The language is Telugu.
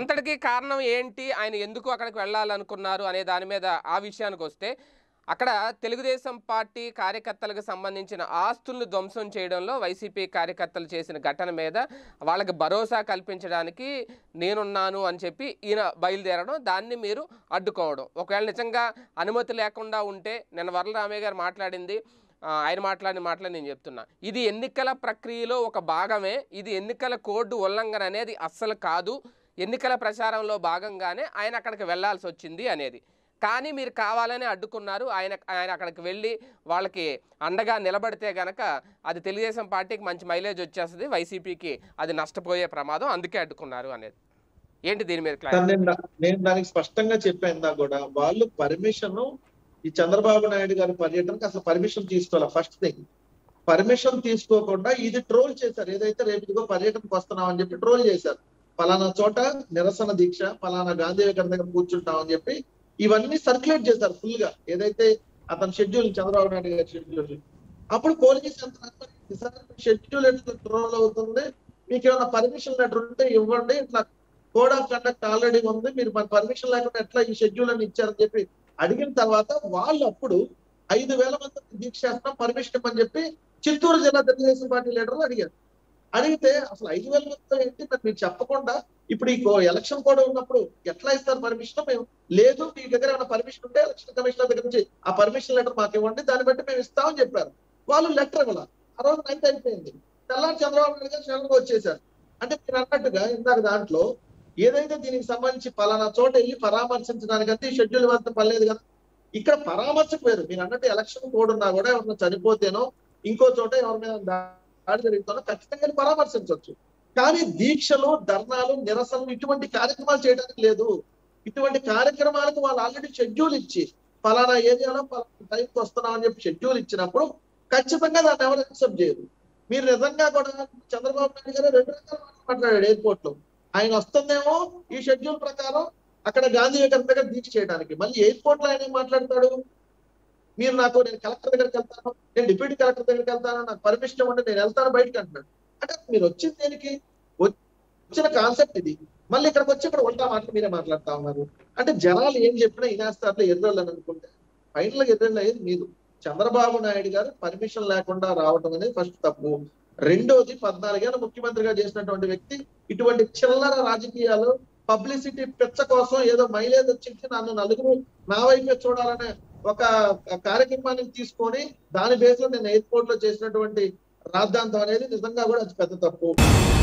దీనంతటికీ కారణం ఏంటి ఆయన ఎందుకు అక్కడికి వెళ్ళాలనుకున్నారు అనే దాని మీద ఆ విషయానికి వస్తే అక్కడ తెలుగుదేశం పార్టీ కార్యకర్తలకు సంబంధించిన ఆస్తులను ధ్వంసం చేయడంలో వైసీపీ కార్యకర్తలు చేసిన ఘటన మీద వాళ్ళకి భరోసా కల్పించడానికి నేనున్నాను అని చెప్పి ఈయన బయలుదేరడం దాన్ని మీరు అడ్డుకోవడం ఒకవేళ నిజంగా అనుమతి లేకుండా ఉంటే నిన్న వరలరామయ్య గారు మాట్లాడింది ఆ, ఆయన మాట్లాడిన మాటలు నేను చెప్తున్నా ఇది ఎన్నికల ప్రక్రియలో ఒక భాగమే ఇది ఎన్నికల కోడ్ ఉల్లంఘన అనేది అస్సలు కాదు ఎన్నికల ప్రచారంలో భాగంగానే ఆయన అక్కడికి వెళ్ళాల్సి వచ్చింది అనేది కానీ మీరు కావాలని అడ్డుకున్నారు ఆయన ఆయన అక్కడికి వెళ్ళి వాళ్ళకి అండగా నిలబడితే గనక అది తెలుగుదేశం పార్టీకి మంచి మైలేజ్ వచ్చేస్తుంది వైసీపీకి అది నష్టపోయే ప్రమాదం అందుకే అడ్డుకున్నారు అనేది ఏంటి దీని మీద కానీ క్లారిటీ నేను దా- నేను దానికి స్పష్టంగా చెప్పాను దా కూడా వాళ్ళు పర్మిషన్ ఈ చంద్రబాబు నాయుడు గారి పర్యటనకి అసలు పర్మిషన్ తీసుకోవాలి ఫస్ట్ థింగ్ పర్మిషన్ తీసుకోకుండా ఇది ట్రోల్ చేశారు ఏదైతే రేపు ఇదిగో పర్యటనకు వస్తున్నాం అని చెప్పి ట్రోల్ చేశారు పలానా చోట నిరసన దీక్ష పలానా గాంధీ విగ్రహం దగ్గర కూర్చుంటాం అని చెప్పి ఇవన్నీ సర్క్యులేట్ చేశారు ఫుల్ గా ఏదైతే అతని షెడ్యూల్ చంద్రబాబు నాయుడు గారి షెడ్యూల్ అప్పుడు పోలీస్ షెడ్యూల్ ఎట్లా ట్రోల్ అవుతుంది మీకు ఏమైనా పర్మిషన్ లెటర్ ఉంటే ఇవ్వండి ఇట్లా కోడ్ ఆఫ్ కండక్ట్ ఆల్రెడీ ఉంది మీరు మన పర్మిషన్ లేకుండా ఎట్లా ఈ షెడ్యూల్ అని ఇచ్చారని చెప్పి అడిగిన తర్వాత వాళ్ళు అప్పుడు ఐదు వేల మంది దీక్ష చేస్తున్నాం పర్మిషన్ ఇవ్వని చెప్పి చిత్తూరు జిల్లా తెలుగుదేశం పార్టీ లీడర్లు అడిగారు అడిగితే అసలు ఐదు వేల మందితో ఏంటి మరి మీరు చెప్పకుండా ఇప్పుడు ఈ ఎలక్షన్ కూడా ఉన్నప్పుడు ఎట్లా ఇస్తారు పర్మిషన్ మేము లేదు మీ దగ్గర ఏమైనా పర్మిషన్ ఉంటే ఎలక్షన్ కమిషనర్ దగ్గర నుంచి ఆ పర్మిషన్ లెటర్ మాకు ఇవ్వండి దాన్ని బట్టి మేము ఇస్తామని చెప్పారు వాళ్ళు లెటర్ ఇవ్వాల ఆ రోజు నైట్ అయిపోయింది తెల్లారి చంద్రబాబు నాయుడు గారు క్షణంగా వచ్చేసారు అంటే మీరు అన్నట్టుగా ఇందాక దాంట్లో ఏదైతే దీనికి సంబంధించి పలానా చోట వెళ్ళి పరామర్శించడానికంటే ఈ షెడ్యూల్ వద్ద పర్లేదు కదా ఇక్కడ పరామర్శకు వేరు మీరు అన్నట్టు ఎలక్షన్ కోడ్ ఉన్నా కూడా ఎవరైనా చనిపోతేనో ఇంకో చోట ఎవరి మీద దాడి జరుగుతానో ఖచ్చితంగా వెళ్ళి పరామర్శించవచ్చు కానీ దీక్షలు ధర్నాలు నిరసనలు ఇటువంటి కార్యక్రమాలు చేయడానికి లేదు ఇటువంటి కార్యక్రమాలకు వాళ్ళు ఆల్రెడీ షెడ్యూల్ ఇచ్చి పలానా ఏరియాలో పలానా టైంకి వస్తున్నాం అని చెప్పి షెడ్యూల్ ఇచ్చినప్పుడు ఖచ్చితంగా దాన్ని ఎవరు యాక్సెప్ట్ చేయరు మీరు నిజంగా కూడా చంద్రబాబు నాయుడు గారు రెండు రకాల మాటలు మాట్లాడాడు ఎయిర్పోర్ట్ లో ఆయన వస్తుందేమో ఈ షెడ్యూల్ ప్రకారం అక్కడ గాంధీ విగ్రహం దగ్గర దీక్ష చేయడానికి మళ్ళీ ఎయిర్పోర్ట్ లో ఆయన ఏం మాట్లాడతాడు మీరు నాకు నేను కలెక్టర్ దగ్గరికి వెళ్తాను నేను డిప్యూటీ కలెక్టర్ దగ్గరికి వెళ్తాను నాకు పర్మిషన్ ఇవ్వండి నేను వెళ్తాను బయటకు అంటున్నాడు అంటే మీరు వచ్చింది దేనికి వచ్చిన కాన్సెప్ట్ ఇది మళ్ళీ ఇక్కడికి వచ్చి ఇక్కడ ఉల్టా మాటలు మీరే మాట్లాడుతా ఉన్నారు అంటే జనాలు ఏం చెప్పినా ఇనేస్తారు ఎర్రోళ్ళు అని అనుకుంటే ఫైనల్ గా ఎర్రోళ్ళు అయ్యేది మీరు చంద్రబాబు నాయుడు గారు పర్మిషన్ లేకుండా రావడం అనేది ఫస్ట్ తప్పు రెండోది పద్నాలుగేళ్ళ ముఖ్యమంత్రిగా చేసినటువంటి వ్యక్తి ఇటువంటి చిల్లర రాజకీయాలు పబ్లిసిటీ పెచ్చ కోసం ఏదో మైలేజ్ వచ్చింది నన్ను నలుగురు నా వైపే చూడాలనే ఒక కార్యక్రమాన్ని తీసుకొని దాని బేస్ లో నేను ఎయిర్పోర్ట్ లో చేసినటువంటి రాద్ధాంతం అనేది నిజంగా కూడా అది పెద్ద తప్పు